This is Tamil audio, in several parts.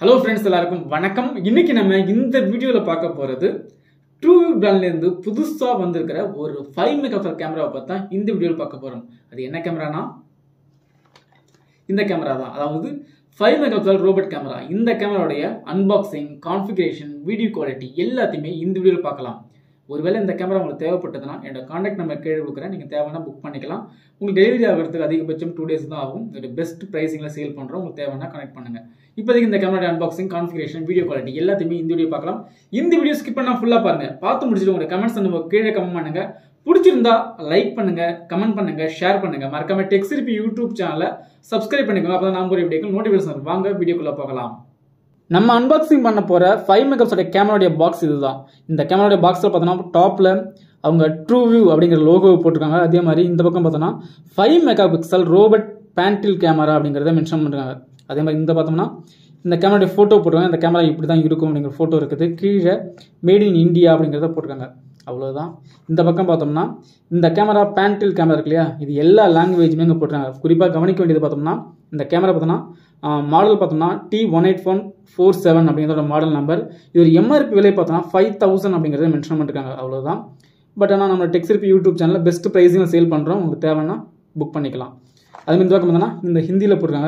ஹலோ ஃப்ரெண்ட்ஸ் எல்லாருக்கும் வணக்கம் இன்னைக்கு நம்ம இந்த வீடியோவில் பார்க்க போகிறது ட்ரூ பிராண்ட்லேருந்து புதுசாக வந்திருக்கிற ஒரு ஃபைவ் மெகாபிக்சல் கேமராவை பார்த்து தான் இந்த வீடியோவில் பார்க்க போகிறோம் அது என்ன கேமரானா இந்த கேமரா தான் அதாவது ஃபைவ் மெகாபிக்சல் ரோபோட் கேமரா இந்த கேமராவுடைய அன்பாக்சிங் கான்ஃபிகரேஷன் வீடியோ குவாலிட்டி எல்லாத்தையுமே இந்த வீடியோவில் பார்க்கலாம் ஒருவேளை இந்த கேமரா உங்களுக்கு தேவைப்பட்டதுன்னா என்னோட காண்டாக்ட் நம்பர் கீழே கொடுக்குறேன் நீங்கள் தேவைன்னா புக் பண்ணிக்கலாம் உங்களுக்கு டெலிவரி ஆகிறதுக்கு அதிகபட்சம் டூ டேஸ் தான் ஆகும் இதோட பெஸ்ட் ப்ரைஸிங்கில் சேல் பண்ணுறோம் உங்களுக்கு தேவைன்னா கனெக்ட் பண்ணுங்கள் இப்போதைக்கு இந்த camera unboxing configuration video quality எல்லாத்தையுமே இந்த வீடியோ பார்க்கலாம் இந்த வீடியோ ஸ்கிப் பண்ணால் ஃபுல்லாக பாருங்க பார்த்து முடிச்சுட்டு உங்களோட கமெண்ட்ஸ் நம்ம கீழே கமெண்ட் பண்ணுங்க பிடிச்சிருந்தா லைக் பண்ணுங்க கமெண்ட் பண்ணுங்க ஷேர் பண்ணுங்க மறக்காம டெக்ஸ்டிபி யூடியூப் சேனலை சப்ஸ்கிரைப் பண்ணிக்கோங்க அப்போ தான் நான் ஒரு வீடியோக்கு நோட்டிஃபிகேஷன் வாங்க வீடியோக்குள்ளே போகலாம் நம்ம அன்பாக்சிங் பண்ண போகிற ஃபைவ் மெகாப்ஸோட கேமராடைய பாக்ஸ் இதுதான் இந்த கேமராடைய பாக்ஸில் பார்த்தோன்னா டாப்பில் அவங்க ட்ரூ வியூ அப்படிங்கிற லோகோ போட்டிருக்காங்க அதே மாதிரி இந்த பக்கம் பார்த்தோன்னா ஃபைவ் மெகா பிக்சல் ரோபட் பேண்டில் கேமரா அப்படிங்கிறத மென்ஷன் பண்ணுறாங்க அதே மாதிரி இந்த பார்த்தோம்னா இந்த கேமராடைய ஃபோட்டோ போட்டிருக்காங்க இந்த கேமரா இப்படி தான் இருக்கும் அப்படிங்கிற ஃபோட்டோ இருக்குது கீழே மேட் இன் இந்தியா அப்படிங்கிறத போட்டிருக்காங்க அவ்வளோதான் இந்த பக்கம் பார்த்தோம்னா இந்த கேமரா பேண்டில் கேமரா இருக்கு இல்லையா இது எல்லா லாங்குவேஜுமே இங்கே போட்டிருக்காங்க குறிப்பாக கவனிக்க வேண்டியது பார்த்தோம்னா இந்த கேமரா பார்த்தோம்னா மாடல் பார்த்தோம்னா T one eight one four seven அப்படிங்கிறத மாடல் நம்பர் இது ஒரு எம்ஆர்பி விலை பார்த்தோம்னா ஃபைவ் தௌசண்ட் அப்படிங்கிறத மென்ஷன் பண்ணிருக்காங்க அவ்வளோதான் பட் ஆனால் நம்ம டெக்ஸ்டிபி யூடியூப் சேனலில் பெஸ்ட் ப்ரைஸில் சேல் பண்ணுறோம் உங்களுக்கு தேவைன்னா புக் பண்ணிக்கலாம் அது மாதிரி இந்த பக்கம் பார்த்தோன்னா இந்த ஹிந்தியில் போட்டிருக்காங்க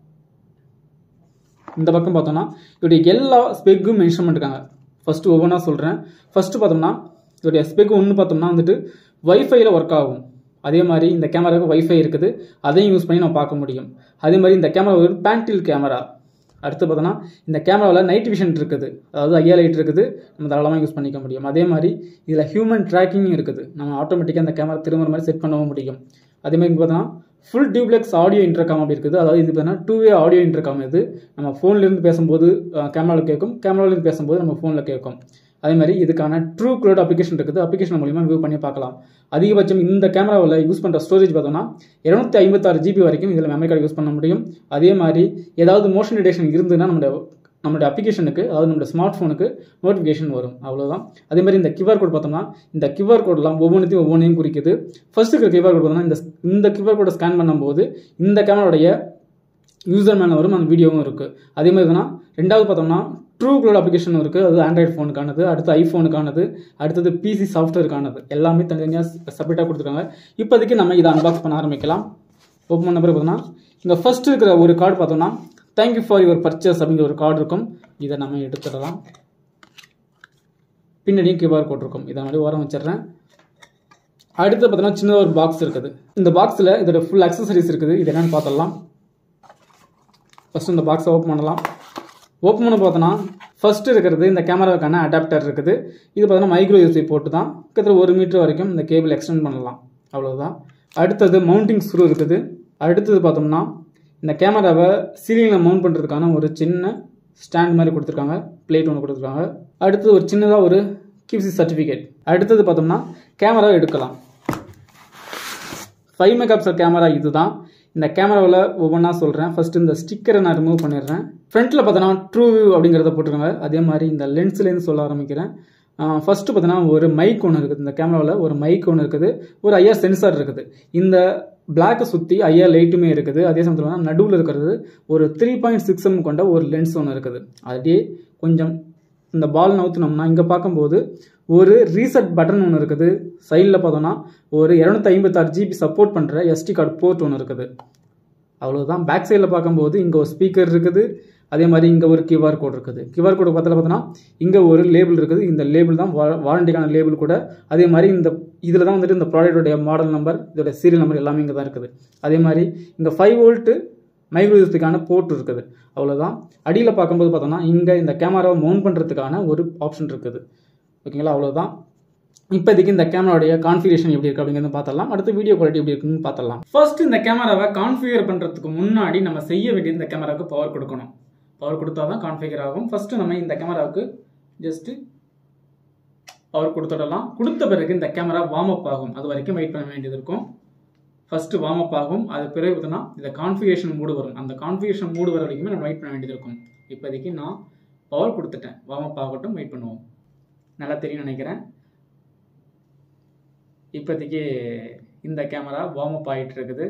இந்த பக்கம் பார்த்தோம்னா இதோடைய எல்லா ஸ்பெக்கும் மென்ஷன் பண்ணிருக்காங்க ஃபஸ்ட்டு ஒவ்வொன்றா சொல்கிறேன் ஃபஸ்ட்டு பார்த்தோம்னா இதோடைய ஸ்பெக் ஒன்று பார்த்தோம்னா வந்துட்டு வைஃபைல ஒர்க் ஆகும் அதே மாதிரி இந்த கேமராவுக்கு வைஃபை இருக்குது அதையும் யூஸ் பண்ணி நம்ம பார்க்க முடியும் அதே மாதிரி இந்த கேமரா ஒரு பேண்டில் கேமரா அடுத்து பார்த்தோன்னா இந்த கேமராவில் நைட் விஷன் இருக்குது அதாவது ஐயா லைட் இருக்குது நம்ம தாராளமாக யூஸ் பண்ணிக்க முடியும் அதே மாதிரி இதில் ஹியூமன் ட்ராக்கிங் இருக்குது நம்ம ஆட்டோமேட்டிக்காக அந்த கேமரா திரும்புற மாதிரி செட் பண்ணவும் முடியும் அதே மாதிரி இங்கே பார்த்தோன்னா ஃபுல் டியூப்ளெக்ஸ் ஆடியோ இன்டர்காம் அப்படி இருக்குது அதாவது இது பார்த்தீங்கன்னா டூ வே ஆடியோ இன்டர்காம் இது நம்ம ஃபோன்லேருந்து பேசும்போது கேமராவில் கேட்கும் கேமராவிலேருந்து பேசும்போது நம்ம ஃபோனில் கேட்கும் அதே மாதிரி இதுக்கான ட்ரூ க்ளோட் அப்ளிகேஷன் இருக்குது அப்ளிகேஷன் மூலிமா வியூ பண்ணி பார்க்கலாம் அதிகபட்சம் இந்த கேமராவில் யூஸ் பண்ணுற ஸ்டோரேஜ் பார்த்தோம்னா இரநூத்தி ஐம்பத்தாறு ஜிபி வரைக்கும் இதில் மெமரி கார்டு யூஸ் பண்ண முடியும் அதே மாதிரி ஏதாவது மோஷன் டிடெக்ஷன் இருந்ததுன்னா நம்மளோட நம்மளுடைய அப்ளிகேஷனுக்கு அதாவது நம்மளோட ஸ்மார்ட் ஃபோனுக்கு நோட்டிஃபிகேஷன் வரும் அவ்வளோதான் அதே மாதிரி இந்த கியூஆர் கோட் பார்த்தோம்னா இந்த கியூஆர் கோட்லாம் ஒவ்வொன்றையும் ஒவ்வொன்றையும் குறிக்குது ஃபர்ஸ்ட் இருக்கிற கியூஆர் கோட் பார்த்தோம்னா இந்த இந்த கியூஆர் கோடை ஸ்கேன் பண்ணும்போது இந்த கேமராவுடைய யூசர் மேலே வரும் அந்த வீடியோவும் இருக்குது அதே மாதிரி தான் ரெண்டாவது பார்த்தோம்னா ட்ரூ க்ளோட் அப்ளிகேஷன் இருக்குது அது ஆண்ட்ராய்ட் ஃபோனுக்கானது அடுத்து ஐஃபோனுக்கானது அடுத்தது பிசி சாஃப்ட்வேருக்கானது எல்லாமே தனித்தனியாக செப்பரேட்டாக கொடுத்துருக்காங்க இப்போதைக்கு நம்ம இதை அன்பாக்ஸ் பண்ண ஆரம்பிக்கலாம் ஓப்பன் பண்ண பிறகு பார்த்தோம்னா இங்கே ஃபர்ஸ்ட் இருக்கிற ஒரு கார்டு பார்த்தோம்னா தேங்க்யூ ஃபார் யுவர் பர்ச்சேஸ் அப்படிங்கிற ஒரு கார்டு இருக்கும் இதை நம்ம எடுத்துடலாம் பின்னாடியும் கியூஆர் கோட் இருக்கும் இதை மாதிரி ஓரம் வச்சிடுறேன் அடுத்து பார்த்தோன்னா சின்னதாக ஒரு பாக்ஸ் இருக்குது இந்த பாக்ஸில் இதோட ஃபுல் அக்சசரிஸ் இருக்குது இது என்னென்னு பார்த்துடலாம் ஃபஸ்ட்டு இந்த பாக்ஸை ஓப்பன் பண்ணலாம் ஓப்பன் பண்ண பார்த்தோன்னா ஃபஸ்ட்டு இருக்கிறது இந்த கேமராவுக்கான அடாப்டர் இருக்குது இது பார்த்தோன்னா மைக்ரோ யூசி போட்டு தான் கிட்டத்தட்ட ஒரு மீட்டர் வரைக்கும் இந்த கேபிள் எக்ஸ்டெண்ட் பண்ணலாம் அவ்வளோதான் அடுத்தது மவுண்டிங் ஸ்க்ரூ இருக்குது அடுத்தது பார்த்தோம்னா இந்த கேமராவை சீலிங்கில் மவுண்ட் பண்ணுறதுக்கான ஒரு சின்ன ஸ்டாண்ட் மாதிரி கொடுத்துருக்காங்க பிளேட் ஒன்று கொடுத்துருக்காங்க அடுத்தது ஒரு சின்னதாக ஒரு கிப்சி சர்டிஃபிகேட் அடுத்தது பார்த்தோம்னா கேமரா எடுக்கலாம் ஃபைவ் மெகாபிக்சல் கேமரா இது தான் இந்த கேமராவில் ஒவ்வொன்றா சொல்கிறேன் ஃபஸ்ட்டு இந்த ஸ்டிக்கரை நான் ரிமூவ் பண்ணிடுறேன் ஃப்ரண்ட்டில் பார்த்தோன்னா ட்ரூ வியூ அப்படிங்கிறத போட்டிருக்காங்க அதே மாதிரி இந்த லென்ஸ்லேருந்து சொல்ல ஆரம்பிக்கிறேன் ஃபஸ்ட்டு பார்த்தோன்னா ஒரு மைக் ஒன்று இருக்குது இந்த கேமராவில் ஒரு மைக் ஒன்று இருக்குது ஒரு ஐயா சென்சார் இருக்குது இந்த பிளாக்கை சுற்றி ஐயா லைட்டுமே இருக்குது அதே சமயத்தில் நடுவில் இருக்கிறது ஒரு த்ரீ பாயிண்ட் சிக்ஸ் எம் கொண்ட ஒரு லென்ஸ் ஒன்று இருக்குது அப்படியே கொஞ்சம் இந்த பால் நவுத்துனோம்னா இங்கே பார்க்கும்போது ஒரு ரீசெட் பட்டன் ஒன்று இருக்குது சைடில் பார்த்தோன்னா ஒரு இரநூத்தி ஐம்பத்தாறு ஜிபி சப்போர்ட் பண்ணுற எஸ்டி கார்டு போர்ட் ஒன்று இருக்குது அவ்வளோதான் பேக் சைடில் பார்க்கும்போது இங்கே ஒரு ஸ்பீக்கர் இருக்குது அதே மாதிரி இங்கே ஒரு கியூஆர் கோட் இருக்குது கியூஆர் கோடு பக்கத்தில் பார்த்தோன்னா இங்கே ஒரு லேபிள் இருக்குது இந்த லேபிள் தான் வாரண்டிக்கான லேபிள் கூட அதே மாதிரி இந்த இதில் தான் வந்துட்டு இந்த ப்ராடக்டோடைய மாடல் நம்பர் இதோட சீரியல் நம்பர் எல்லாமே இங்கே தான் இருக்குது அதே மாதிரி இங்கே ஃபைவ் வோல்ட்டு மைக்ரோ யூஸ்டுக்கான போர்ட் இருக்குது அவ்வளோதான் அடியில் பார்க்கும்போது பார்த்தோன்னா இங்கே இந்த கேமராவை மவுண்ட் பண்ணுறதுக்கான ஒரு ஆப்ஷன் இருக்குது ஓகேங்களா அவ்வளோதான் இப்போதைக்கு இந்த கேமராவுடைய கான்ஃபிகரேஷன் எப்படி இருக்குது அப்படிங்கிறத பார்த்தலாம் அடுத்து வீடியோ குவாலிட்டி எப்படி இருக்குன்னு பார்த்தலாம் ஃபர்ஸ்ட் இந்த கேமராவை கான்ஃபிகர் பண்ணுறதுக்கு முன்னாடி நம்ம செய்ய வேண்டிய இந்த கேமராவுக்கு பவர் கொடுக்கணும் பவர் கொடுத்தா தான் கான்ஃபிகர் ஆகும் ஃபஸ்ட்டு நம்ம இந்த கேமராவுக்கு ஜஸ்ட்டு பவர் கொடுத்துடலாம் கொடுத்த பிறகு இந்த கேமரா வார்ம் அப் ஆகும் அது வரைக்கும் வெயிட் பண்ண வேண்டியது இருக்கும் ஃபஸ்ட்டு வார்ம் அப் ஆகும் அது பிறகு பார்த்தோன்னா இந்த கான்ஃபிகரேஷன் மூடு வரும் அந்த கான்ஃபிகரேஷன் மூடு வர வரைக்குமே நம்ம வெயிட் பண்ண வேண்டியது இருக்கும் இப்போதைக்கு நான் பவர் கொடுத்துட்டேன் வார்ம் அப் ஆகட்டும் வெயிட் பண்ணுவோம் நல்லா தெரியும் நினைக்கிறேன் இப்போதைக்கு இந்த கேமரா வார்ம் அப் ஆகிட்டு இருக்குது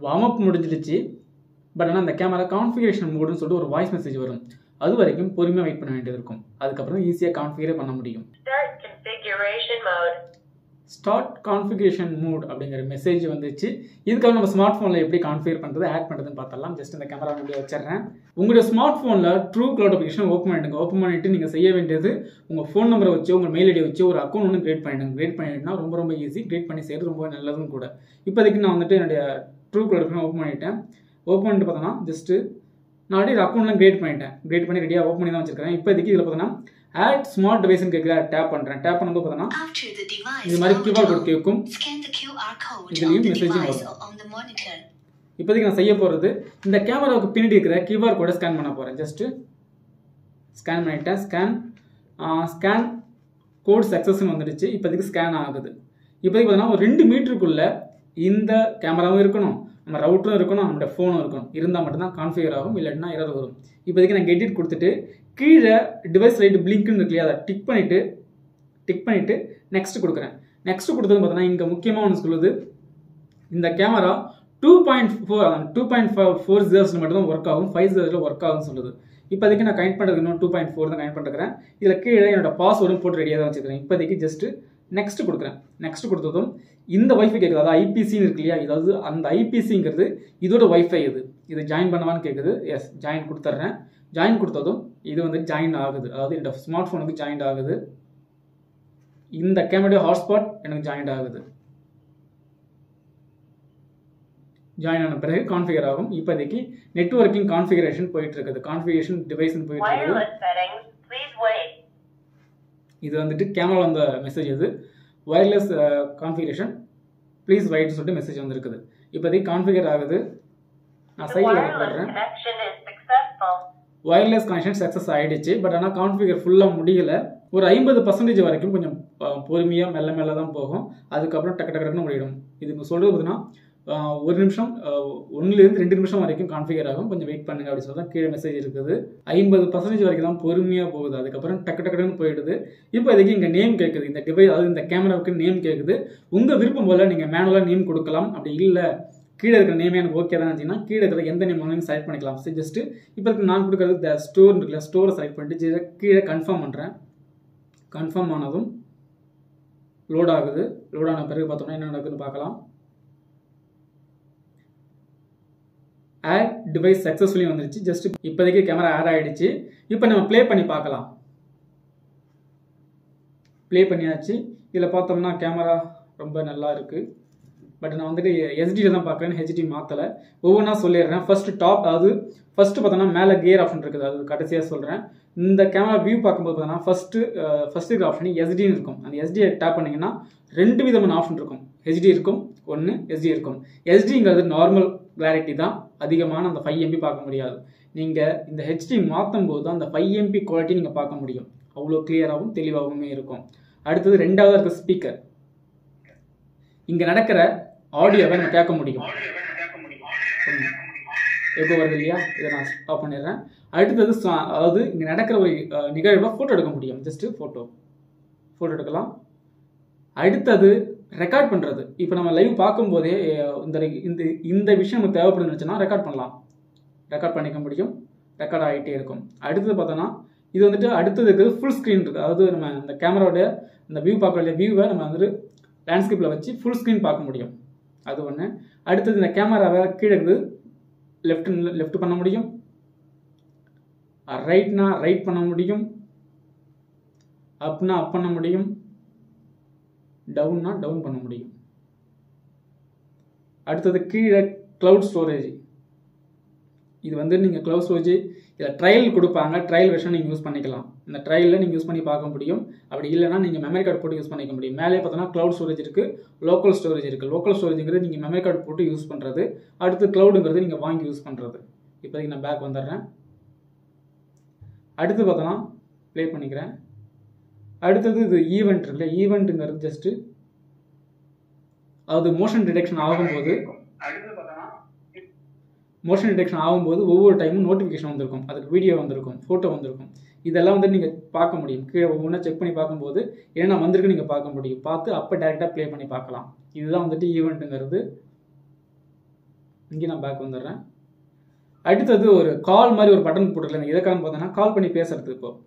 வார்ம் அப் முடிஞ்சிடுச்சு பட் ஆனால் அந்த கேமரா கான்ஃபிகரேஷன் மோடுன்னு சொல்லிட்டு ஒரு வாய்ஸ் மெசேஜ் வரும் அது வரைக்கும் பொறுமையாக வெயிட் பண்ண வேண்டியது இருக்கும் அதுக்கப்புறம் ஈஸியாக கான்ஃபிகரே பண்ண முடியும் Start configuration mode. Start configuration mode அப்படிங்கிற மெசேஜ் வந்துச்சு இதுக்காக நம்ம ஸ்மார்ட் ஃபோனில் எப்படி கான்ஃபிகர் பண்ணுறது ஆட் பண்ணுறதுன்னு பார்த்தலாம் ஜஸ்ட் இந்த கேமரா முடிய வச்சிடுறேன் உங்களுடைய ஸ்மார்ட் ஃபோனில் ட்ரூ க்ளவுட் அப்ளிகேஷன் ஓப்பன் பண்ணிடுங்க ஓப்பன் பண்ணிட்டு நீங்கள் செய்ய வேண்டியது உங்கள் ஃபோன் நம்பரை வச்சு உங்கள் மெயில் ஐடி வச்சு ஒரு அக்கௌண்ட் ஒன்று கிரியேட் பண்ணிடுங்க கிரியேட் பண்ணிட்டுனா ரொம்ப ரொம்ப ஈஸி கிரியேட் பண்ணி செய்கிறது ரொம்ப நல்லதும் கூட இப்போதைக்கு நான் வந்துட்டு என்னுடைய ட்ரூ க்ளவுட் அப்ளிகேஷன் ஓப்பன் பண்ணிட்டேன் ஓப்பன் பண்ணிட்டு பார்த்தோன்னா ஜஸ்ட்டு நான் ஆல்ரெடி அக்கௌண்ட்லாம் கிரியேட் பண்ணிட்டேன் கிரியேட் பண்ணி ரெடியாக ஓப்பன் பண்ணி தான் வச்சிருக்கேன் இப்போதைக்கு இதில் பார்த்தோன்னா ஆட் ஸ்மார்ட் டிவைஸ்னு கேட்குற டேப் பண்ணுறேன் டேப் பண்ணும்போது பார்த்தோன்னா After the device இது மாதிரி powered கியூஆர் கோட் on, கேட்கும் scan the QR code இதுலயும் on the messaging device வரும். or on the monitor. இப்போதைக்கு நான் செய்ய போகிறது இந்த கேமராவுக்கு பின்னாடி இருக்கிற கியூஆர் கோடை ஸ்கேன் பண்ண போகிறேன் ஜஸ்ட்டு ஸ்கேன் பண்ணிட்டேன் ஸ்கேன் ஸ்கேன் கோட் சக்ஸஸ்ன்னு வந்துடுச்சு இப்போதைக்கு ஸ்கேன் ஆகுது இப்போதைக்கு பார்த்தீங்கன்னா ஒரு ரெண்டு மீட்டருக்குள்ளே இந்த கேமராவும் இருக்கணும் நம்ம ரவுட்டரும் இருக்கணும் நம்மளோட ஃபோனும் இருக்கணும் இருந்தால் மட்டும்தான் கான்ஃபிகர் ஆகும் இல்லாட்டினா எரர் வரும் இப்போதைக்கு நான் கெட்டிட் கொடுத்துட்டு கீழே டிவைஸ் லைட் பிளிங்க்னு இருக்கு இல்லையா அதை டிக் பண்ணிவிட்டு டிக் பண்ணிவிட்டு நெக்ஸ்ட் கொடுக்குறேன் நெக்ஸ்ட் கொடுத்தது பார்த்தீங்கன்னா இங்கே முக்கியமாக ஒன்று சொல்லுது இந்த camera two point four two point four ஜியர்ஸில் மட்டும் ஒர்க் ஆகும் ஃபைவ் ஜியர்ஸில் ஒர்க் ஆகும்னு சொல்லுது இப்போதைக்கு நான் கனெக்ட் பண்ணுறது இன்னும் டூ பாயிண்ட் ஃபோர் தான் கனெக்ட் பண்ணிருக்கிறேன் இதில் கீழே என்னோட பாஸ்வேர்டும் போட்டு ரெடியாக தான் வச்சுக்கிறேன் இப்போதைக்கு ஜஸ்ட்டு நெக்ஸ்ட் கொடுக்குறேன் நெக்ஸ்ட் கொடுத்ததும் இந்த வைஃபை கேட்குது அதாவது ஐபிசின்னு இருக்கு இல்லையா இதாவது அந்த ஐபிசிங்கிறது இதோட வைஃபை இது இது ஜாயின் பண்ணவான்னு கேட்குது எஸ் ஜாயின் கொடுத்துட்றேன் ஜாயின் கொடுத்ததும் இது வந்து ஜாயின் ஆகுது அதாவது என்னோட ஸ்மார்ட் ஃபோனுக்கு ஜாயின் ஆகுது இந்த கேமரா ஹாட்ஸ்பாட் எனக்கு ஜாயின் ஆகுது ஜாயின் ஆன பிறகு கான்ஃபிகர் ஆகும் இப்போதைக்கு நெட்வொர்க்கிங் கான்ஃபிகரேஷன் போயிட்டு இருக்குது கான்ஃபிகரேஷன் டிவைஸ்னு போயிட்டு இருக்குது Wireless settings. Please wait. இது வந்துட்டு கேமரா வந்த மெசேஜ் இது ஒயர்லெஸ் கான்ஃபிகரேஷன் ப்ளீஸ் வெயிட் சொல்லிட்டு மெசேஜ் வந்திருக்குது இப்போதைக்கு கான்ஃபிகர் ஆகுது நான் The சைடில் wireless போடுறேன் connection is successful. Wireless connection success ஆயிடுச்சு பட் ஆனால் கான்ஃபிகர் ஃபுல்லாக முடியல ஒரு ஐம்பது பர்சன்டேஜ் வரைக்கும் கொஞ்சம் பொறுமையாக மெல்ல மெல்ல தான் போகும் அதுக்கப்புறம் டக்கு டக்கு டக்குன்னு முடியும் இது சொல்கிறது பார்த்தீங்கன்னா ஆஹ், ஒரு நிமிஷம் ஆஹ், ஒண்ணுலேருந்து ரெண்டு நிமிஷம் வரைக்கும் கான்ஃபிகர் ஆகும் கொஞ்சம் வெயிட் பண்ணுங்க அப்படின்னு சொல்லி தான் கீழே மெசேஜ் இருக்குது ஐம்பது பர்சன்டேஜ் வரைக்கும் தான் பொறுமையாக போகுது அதுக்கப்புறம் டக்கு டக்கு டக்குன்னு போயிடுது இப்போ இதுக்கு இங்கே நேம் கேட்குது இந்த டிவைஸ் அதாவது இந்த கேமராவுக்கு நேம் கேட்குது உங்கள் விருப்பம் போல் நீங்கள் மேனுவலாக நேம் கொடுக்கலாம் அப்படி இல்லை கீழே இருக்கிற நேமே எனக்கு ஓகே தான் இருந்துச்சுன்னா கீழே இருக்கிற எந்த நேம் வேணாலும் செலக்ட் பண்ணிக்கலாம் சரி ஜஸ்ட்டு இப்போ இருக்கு நான் கொடுக்குறது த ஸ்டோர் இருக்குல்ல ஸ்டோரை செலக்ட் பண்ணிட்டு just கீழே கன்ஃபார்ம் பண்ணுறேன் கன்ஃபார்ம் ஆனதும் லோட் ஆகுது லோட் ஆன பிறகு பார்த்தோம்னா என்ன நடக்குதுன்னு பார்க்கலாம் ஆட் டிவைஸ் சக்ஸஸ்ஃபுல்லி வந்துருச்சு ஜஸ்ட் இப்போதைக்கு கேமரா ஆட் ஆயிடுச்சு இப்போ நம்ம ப்ளே பண்ணி பார்க்கலாம் ப்ளே பண்ணியாச்சு இதில் பார்த்தோம்னா கேமரா ரொம்ப நல்லா இருக்குது பட் நான் வந்துட்டு எஸ்டியில் தான் பார்க்குறேன் ஹெச்டி மாற்றலை ஒவ்வொன்றா சொல்லிடுறேன் ஃபர்ஸ்ட் டாப் அதாவது ஃபர்ஸ்ட் பார்த்தோன்னா மேலே கியர் ஆப்ஷன் இருக்குது அது கடைசியாக சொல்கிறேன் இந்த கேமரா வியூ பார்க்கும்போது பார்த்தோன்னா ஃபர்ஸ்ட்டு ஃபர்ஸ்ட் இருக்கிற ஆப்ஷன் எஸ்டின்னு இருக்கும் அந்த எஸ்டியை டேப் பண்ணிங்கன்னா ரெண்டு விதமான ஆப்ஷன் இருக்கும் ஹெச்டி இருக்கும் ஒன்று எஸ்டி இருக்கும் எஸ்டிங்கிறது நார்மல் கிளாரிட்டி தான் அதிகமான அந்த ஃபைவ் எம்பி பார்க்க முடியாது நீங்கள் இந்த ஹெச்டி மாற்றும் போது தான் அந்த ஃபைவ் எம்பி குவாலிட்டி நீங்கள் பார்க்க முடியும் அவ்வளோ கிளியராகவும் தெளிவாகவுமே இருக்கும் அடுத்தது ரெண்டாவது இருக்க ஸ்பீக்கர் இங்கே நடக்கிற ஆடியோவை நம்ம கேட்க முடியும் எப்போ வருது இல்லையா இதை நான் ஸ்டாப் பண்ணிடுறேன் அடுத்தது சா- அதாவது இங்கே நடக்கிற ஒரு அஹ், நிகழ்வை ஃபோட்டோ எடுக்க முடியும் ஜஸ்ட்டு ஃபோட்டோ ஃபோட்டோ எடுக்கலாம் அடுத்தது ரெக்கார்ட் பண்ணுறது இப்போ நம்ம லைவ் பார்க்கும்போதே அஹ், இந்த இந்த இந்த விஷயம் நமக்கு தேவைப்படுதுன்னு நினச்சோன்னா ரெக்கார்ட் பண்ணலாம் ரெக்கார்ட் பண்ணிக்க முடியும் ரெக்கார்ட் ஆகிட்டே இருக்கும் அடுத்தது பார்த்தோன்னா இது வந்துட்டு அடுத்தது இருக்கிறது ஃபுல் ஸ்க்ரீன் இருக்குது அதாவது நம்ம இந்த கேமராவுடைய இந்த வியூ பார்க்குற வியூவை நம்ம வந்துட்டு லேண்ட்ஸ்கேப்பில் வச்சு ஃபுல் ஸ்க்ரீன் பார்க்க முடியும் அது ஒன்று அடுத்தது இந்த கேமராவை கீழே இருக்குது லெஃப்ட் லெஃப்ட் பண்ண முடியும் ரைட்னா ரைட் பண்ண முடியும் அப்னா அப் பண்ண முடியும் டவுன்னா டவுன் பண்ண முடியும் அடுத்தது கீழே க்ளவுட் ஸ்டோரேஜ் இது வந்து நீங்கள் க்ளவுட் ஸ்டோரேஜ் இதில் ட்ரையல் கொடுப்பாங்க ட்ரையல் வெர்ஷன் நீங்கள் யூஸ் பண்ணிக்கலாம் இந்த ட்ரையலில் நீங்கள் யூஸ் பண்ணி பார்க்க முடியும் அப்படி இல்லைனா நீங்கள் மெமரி கார்டு போட்டு யூஸ் பண்ணிக்க முடியும் மேலே பார்த்தோன்னா க்ளவுட் ஸ்டோரேஜ் இருக்குது லோக்கல் ஸ்டோரேஜ் இருக்குது லோக்கல் ஸ்டோரேஜ்ங்கிறது நீங்கள் மெமரி கார்டு போட்டு யூஸ் பண்ணுறது அடுத்து க்ளவுடுங்கிறது நீங்கள் வாங்கி யூஸ் பண்ணுறது இப்போதைக்கு நான் பேக் வந்துடுறேன் அடுத்து பார்த்தோன்னா ப்ளே பண்ணிக்கிறேன் அடுத்தது இது ஈவெண்ட் இருக்குல்ல ஈவெண்ட்டுங்கிறது ஜஸ்ட்டு அது மோஷன் டிடெக்ஷன் ஆகும்போது மோஷன் டிடெக்ஷன் ஆகும்போது ஒவ்வொரு டைமும் நோட்டிஃபிகேஷன் வந்திருக்கும் அதுக்கு வீடியோ வந்திருக்கும் ஃபோட்டோ வந்திருக்கும் இதெல்லாம் வந்து நீங்கள் பார்க்க முடியும் கீழே ஒவ்வொன்றா செக் பண்ணி பார்க்கும்போது என்ன வந்திருக்கு நீங்கள் பார்க்க முடியும் பார்த்து அப்போ டேரெக்டாக ப்ளே பண்ணி பார்க்கலாம் இதுதான் வந்துட்டு ஈவெண்ட்டுங்கிறது இங்கே நான் பேக் வந்துடுறேன் அடுத்தது ஒரு கால் மாதிரி ஒரு பட்டன் போட்டுருக்கேன் எதுக்காக பார்த்தோன்னா கால் பண்ணி பேசுறது இப்போ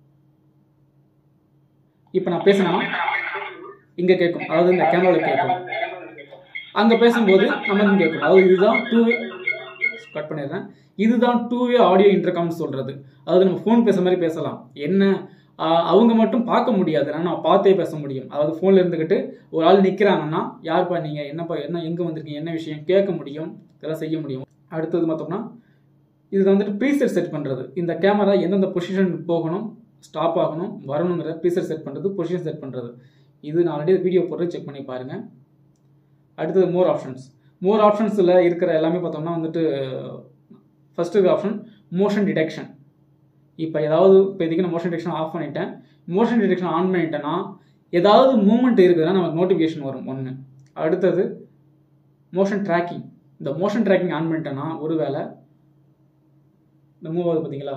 இப்போ நான் பேசினா இங்கே கேட்கும் அதாவது இந்த கேமராவில் கேட்கும் அங்கே பேசும்போது நமக்கு கேட்கும் அதாவது இதுதான் டூ கட் பண்ணிடுறேன் இதுதான் டூ வே ஆடியோ இன்டர்காம்னு சொல்கிறது அதாவது நம்ம ஃபோன் பேசுகிற மாதிரி பேசலாம் என்ன ஆஹ் அவங்க மட்டும் பார்க்க முடியாது ஆனால் நான் பார்த்தே பேச முடியும் அதாவது ஃபோனில் இருந்துக்கிட்டு ஒரு ஆள் நிற்கிறாங்கன்னா யார்ப்பா நீங்கள் என்னப்பா என்ன எங்கே வந்திருக்கீங்க என்ன விஷயம் கேட்க முடியும் இதெல்லாம் செய்ய முடியும் அடுத்தது பார்த்தோம்னா இது வந்துட்டு ப்ரீசெட் செட் பண்ணுறது இந்த கேமரா எந்தெந்த பொசிஷன் போகணும் ஸ்டாப் ஆகணும் வரணுங்கிற ப்ரீசெட் செட் பண்ணுறது பொசிஷன் செட் பண்ணுறது இது நான் ஆல்ரெடி வீடியோ போட்டு செக் பண்ணி பாருங்கள் அடுத்தது மோர் ஆப்ஷன்ஸ் மோர் ஆப்ஷன்ஸில் இருக்கிற எல்லாமே பார்த்தோம்னா வந்துட்டு ஃபஸ்ட்டு ஆப்ஷன் மோஷன் டிடெக்ஷன் இப்போ ஏதாவது இப்போ இதுக்கு நான் மோஷன் டிடெக்ஷன் ஆஃப் பண்ணிட்டேன் மோஷன் டிடெக்ஷன் ஆன் பண்ணிட்டேன்னா ஏதாவது மூமெண்ட் இருக்குதுன்னா நமக்கு நோட்டிஃபிகேஷன் வரும் ஒன்று அடுத்தது மோஷன் ட்ராக்கிங் இந்த மோஷன் ட்ராக்கிங் ஆன் பண்ணிட்டேன்னா ஒருவேளை இந்த மூவ் ஆகுது பார்த்தீங்களா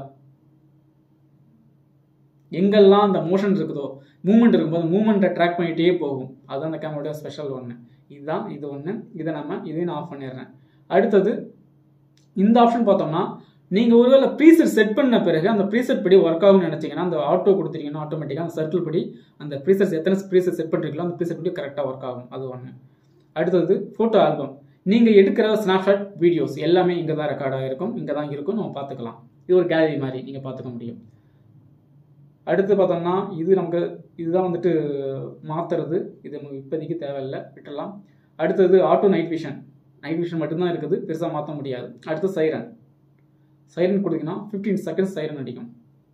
எங்கெல்லாம் அந்த மோஷன் இருக்குதோ மூமெண்ட் இருக்கும்போது மூமெண்ட்டை ட்ராக் பண்ணிகிட்டே போகும் அதுதான் அந்த கேமரோட ஸ்பெஷல் ஒன்று இதுதான் இது ஒன்று இதை நம்ம இதையும் நான் ஆஃப் பண்ணிடுறேன் அடுத்தது இந்த ஆப்ஷன் பார்த்தோம்னா நீங்கள் ஒருவேளை ப்ரீசெட் செட் பண்ண பிறகு அந்த ப்ரீசெட் படி ஒர்க் ஆகும்னு நினச்சிங்கன்னா அந்த ஆட்டோ கொடுத்துட்டீங்கன்னா ஆட்டோமேட்டிக்காக அந்த சர்க்கிள் படி அந்த ப்ரீசெட் எத்தனை ப்ரீசெட் செட் பண்ணுறீங்களோ அந்த ப்ரீசெட் படி கரெக்டாக ஒர்க் ஆகும் அது ஒன்று அடுத்தது ஃபோட்டோ ஆல்பம் நீங்கள் எடுக்கிற ஸ்னாப்ஷாட் வீடியோஸ் எல்லாமே இங்கே தான் ரெக்கார்டாக இருக்கும் இங்கே தான் இருக்கும் நம்ம பார்த்துக்கலாம் இது ஒரு கேலரி மாதிரி நீங்கள் பார்த்துக்க முடியும் அடுத்து பார்த்தோம்னா இது நமக்கு இதுதான் வந்துட்டு மாற்றுறது இது நமக்கு இப்போதைக்கு தேவையில்லை விட்டுடலாம் அடுத்தது auto night vision night vision மட்டும்தான் இருக்குது பெருசாக மாற்ற முடியாது அடுத்து சைரன் சைரன் கொடுத்தீங்கன்னா ஃபிஃப்டீன் செகண்ட்ஸ் சைரன் அடிக்கும்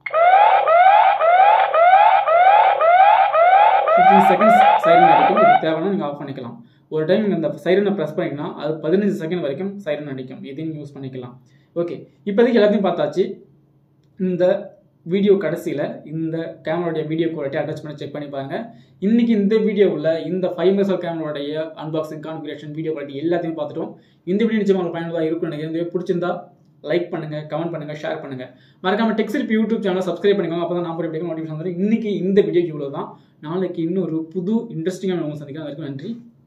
ஃபிஃப்டீன் செகண்ட்ஸ் சைரன் அடிக்கும் இது தேவைன்னா நீங்கள் ஆஃப் பண்ணிக்கலாம் ஒரு டைம் நீங்கள் அந்த சைரனை ப்ரெஸ் பண்ணிங்கன்னா அது பதினஞ்சு செகண்ட் வரைக்கும் சைரன் அடிக்கும் இதையும் யூஸ் பண்ணிக்கலாம் ஓகே இப்போதைக்கு எல்லாத்தையும் பார்த்தாச்சு இந்த வீடியோ கடைசியில் இந்த கேமராடைய வீடியோ குவாலிட்டி அட்டாச் பண்ணி செக் பண்ணி பாருங்க இன்னைக்கு இந்த வீடியோவில் இந்த ஃபைவ் மெசல் கேமராடைய அன்பாக்சிங் கான்ஃபிகரேஷன் வீடியோ குவாலிட்டி எல்லாத்தையும் பார்த்துட்டோம் இந்த வீடியோ நிச்சயமாக உங்களுக்கு பயனுள்ளதாக இருக்கும் நினைக்கிறேன் இந்த video பிடிச்சிருந்தா லைக் பண்ணுங்க கமெண்ட் பண்ணுங்க ஷேர் பண்ணுங்க மறக்காம டெக்ஸ்ட் யூடியூப் சேனலை சப்ஸ்கிரைப் பண்ணிக்கோங்க அப்போ தான் நான் போய் நோட்டிஃபிகேஷன் வந்துடும் இன்னைக்கு இந்த வீடியோ இவ்வளோ தான் நாளைக்கு இன்னொரு புது இன்ட்ரெஸ்டிங்கான சந்திக்கிறேன் வரைக்கும் நன்றி